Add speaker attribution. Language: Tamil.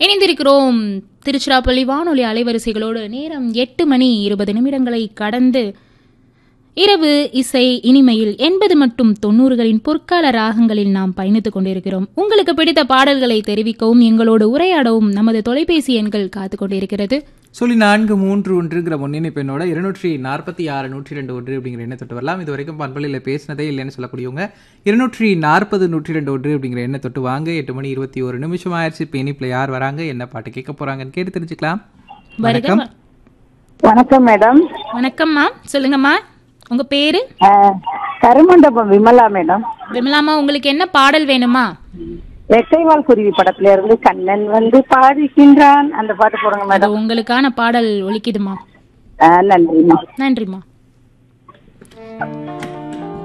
Speaker 1: இணைந்திருக்கிறோம் திருச்சிராப்பள்ளி வானொலி அலைவரிசைகளோடு நேரம் எட்டு மணி இருபது நிமிடங்களை கடந்து இரவு இசை இனிமையில் எண்பது மற்றும் தொண்ணூறுகளின் பொற்கால ராகங்களில் நாம் பயணித்துக் கொண்டிருக்கிறோம் உங்களுக்கு பிடித்த பாடல்களை தெரிவிக்கவும் எங்களோடு உரையாடவும் நமது தொலைபேசி எண்கள் காத்து கொண்டிருக்கிறது
Speaker 2: சொல்லி நான்கு மூன்று ஒன்றுங்கிற முன்னணி பெண்ணோட இருநூற்றி நாற்பத்தி ஆறு நூற்றி ரெண்டு ஒன்று அப்படிங்கிற எண்ணை தொட்டு வரலாம் இது வரைக்கும் பண்பலையில் பேசினதே இல்லைன்னு சொல்லக்கூடியவங்க இருநூற்றி நாற்பது நூற்றி ரெண்டு ஒன்று அப்படிங்கிற எண்ணை தொட்டு வாங்க எட்டு மணி இருபத்தி ஒரு நிமிஷம் ஆயிடுச்சு இப்போ இனிப்பில் யார் வராங்க என்ன பாட்டு கேட்க போறாங்கன்னு கேட்டு தெரிஞ்சுக்கலாம்
Speaker 1: வருக
Speaker 2: வணக்கம்
Speaker 3: வணக்கம் மேடம்
Speaker 1: வணக்கம்மா சொல்லுங்கம்மா உங்க பேரு
Speaker 3: அஹ், கருமண்டபம் விமலா மேடம்
Speaker 1: விமலாமா உங்களுக்கு என்ன பாடல் வேணுமா
Speaker 3: ரெட்டைவால் குருவி படத்துல இருந்து கண்ணன் வந்து பாடிக்கின்றான் அந்த பாட்டு போடுங்க
Speaker 1: அது
Speaker 3: மேடம்
Speaker 1: உங்களுக்கான பாடல் ஒலிக்குதுமா
Speaker 3: அஹ், நன்றிம்மா
Speaker 1: நன்றிம்மா